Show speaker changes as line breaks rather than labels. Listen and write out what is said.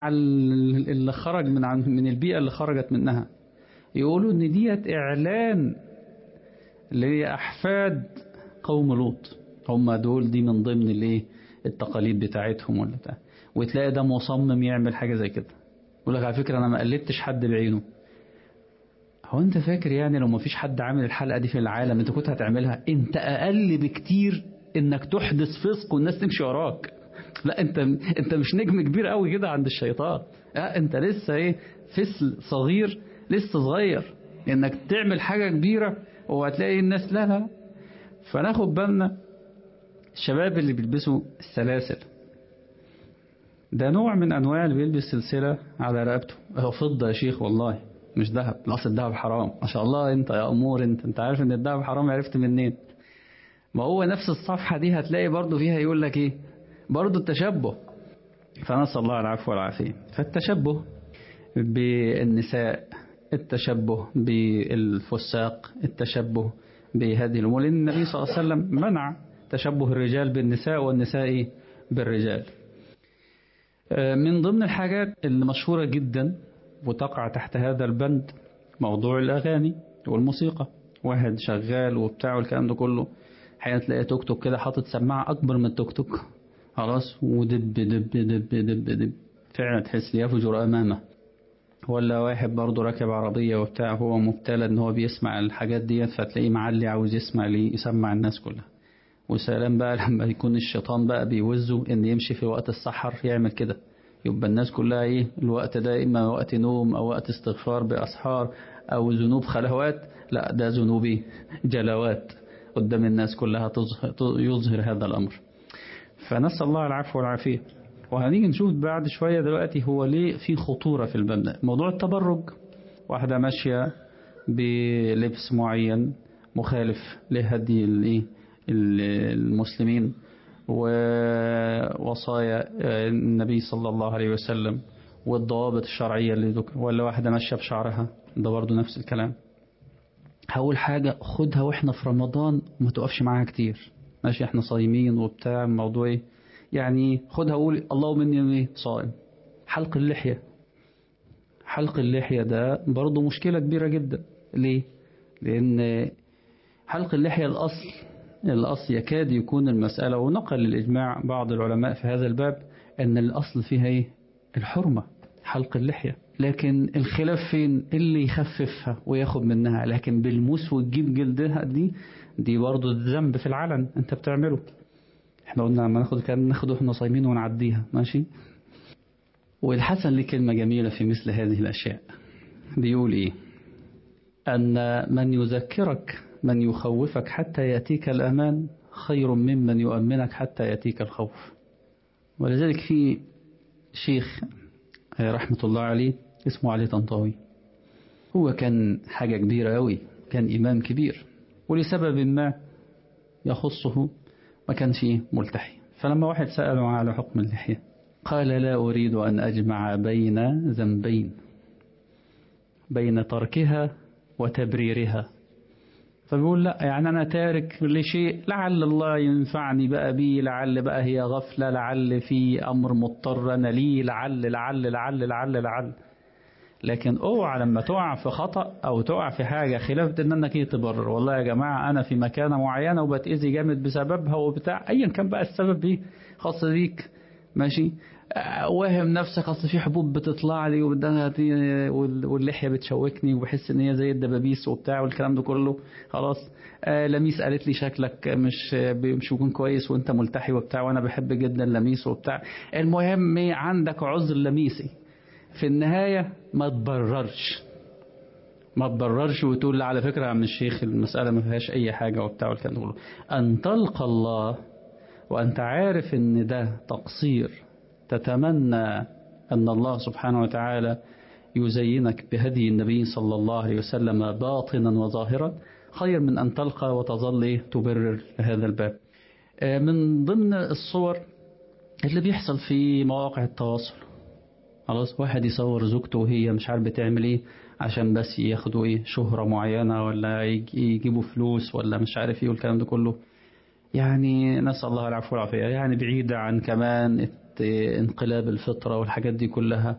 اللي خرج من عن من البيئة اللي خرجت منها يقولوا ان ديت اعلان لاحفاد قوم لوط هم دول دي من ضمن الايه التقاليد بتاعتهم ولا بتاع وتلاقي ده مصمم يعمل حاجة زي كده يقول لك على فكرة انا ما قلدتش حد بعينه هو انت فاكر يعني لو ما فيش حد عامل الحلقة دي في العالم انت كنت هتعملها انت اقل بكتير انك تحدث فسق والناس تمشي وراك لا انت انت مش نجم كبير قوي كده عند الشيطان اه انت لسه ايه فسل صغير لسه صغير انك تعمل حاجة كبيرة وهتلاقي الناس لا لا فناخد بالنا الشباب اللي بيلبسوا السلاسل ده نوع من انواع اللي بيلبس سلسلة على رقبته هو فضة يا شيخ والله مش ذهب الاصل الذهب حرام ما شاء الله انت يا امور انت انت عارف ان الذهب حرام عرفت منين ما هو نفس الصفحة دي هتلاقي برضو فيها يقول لك ايه برضو التشبه فنسأل الله العفو والعافية فالتشبه بالنساء التشبه بالفساق التشبه بهذه الأمور لأن النبي صلى الله عليه وسلم منع تشبه الرجال بالنساء والنساء بالرجال من ضمن الحاجات اللي مشهورة جدا وتقع تحت هذا البند موضوع الأغاني والموسيقى واحد شغال وبتاع والكلام ده كله حين تلاقي توك توك كده حاطط سماعة أكبر من التوك توك خلاص ودب دب دب دب دب فعلا تحس يفجر أمامه ولا واحد برضه راكب عربية وبتاع هو مبتلى ان هو بيسمع الحاجات ديت فتلاقيه معلي عاوز يسمع ليه يسمع الناس كلها وسلام بقى لما يكون الشيطان بقى بيوزه ان يمشي في وقت السحر يعمل كده يبقى الناس كلها ايه الوقت ده اما وقت نوم او وقت استغفار باسحار او ذنوب خلوات لا ده ذنوب جلوات قدام الناس كلها تظهر يظهر هذا الامر فنسال الله العفو والعافيه وهنيجي نشوف بعد شوية دلوقتي هو ليه في خطورة في البند موضوع التبرج واحدة ماشية بلبس معين مخالف لهدي المسلمين ووصايا النبي صلى الله عليه وسلم والضوابط الشرعية اللي ذكر ولا واحدة ماشية بشعرها ده برضه نفس الكلام أول حاجة خدها وإحنا في رمضان وما تقفش معاها كتير ماشي إحنا صايمين وبتاع الموضوع إيه يعني خدها قول اللهم اني صائم حلق اللحية حلق اللحية ده برضه مشكلة كبيرة جدا ليه لان حلق اللحية الاصل الاصل يكاد يكون المسألة ونقل الإجماع بعض العلماء في هذا الباب ان الاصل فيها ايه الحرمة حلق اللحية لكن الخلاف فين اللي يخففها وياخد منها لكن بالموس وتجيب جلدها دي دي برضه ذنب في العلن انت بتعمله احنا قلنا لما ناخد كان ناخده احنا صايمين ونعديها ماشي والحسن ليه كلمة جميلة في مثل هذه الأشياء بيقول إيه أن من يذكرك من يخوفك حتى يأتيك الأمان خير ممن يؤمنك حتى يأتيك الخوف ولذلك في شيخ رحمة الله عليه اسمه علي طنطاوي هو كان حاجة كبيرة أوي كان إمام كبير ولسبب ما يخصه ما كانش ملتحي فلما واحد سأله على حكم اللحية قال لا أريد أن أجمع بين ذنبين بين تركها وتبريرها فبيقول لا يعني أنا تارك لشيء لعل الله ينفعني بقى بيه لعل بقى هي غفلة لعل في أمر مضطر أنا ليه لعل لعل لعل لعل لعل لكن اوعى لما تقع في خطأ او تقع في حاجة خلاف ان انك ايه تبرر والله يا جماعة انا في مكانة معينة وبتأذي جامد بسببها وبتاع ايا كان بقى السبب ايه خاص بيك ماشي واهم نفسك اصل في حبوب بتطلع لي واللحية بتشوكني وبحس ان هي زي الدبابيس وبتاع والكلام ده كله خلاص آه لميس قالت لي شكلك مش مش بيكون كويس وانت ملتحي وبتاع وانا بحب جدا لميس وبتاع المهم عندك عذر لميسي في النهاية ما تبررش ما تبررش وتقول لا على فكرة يا عم الشيخ المسألة ما فيهاش أي حاجة وبتاع والكلام ده أن تلقى الله وأنت عارف إن ده تقصير تتمنى أن الله سبحانه وتعالى يزينك بهدي النبي صلى الله عليه وسلم باطنا وظاهرا خير من أن تلقى وتظل تبرر هذا الباب من ضمن الصور اللي بيحصل في مواقع التواصل خلاص واحد يصور زوجته وهي مش عارف بتعمل ايه عشان بس ياخدوا ايه شهرة معينة ولا يجيبوا فلوس ولا مش عارف ايه والكلام ده كله يعني نسأل الله العفو والعافية يعني بعيدة عن كمان انقلاب الفطرة والحاجات دي كلها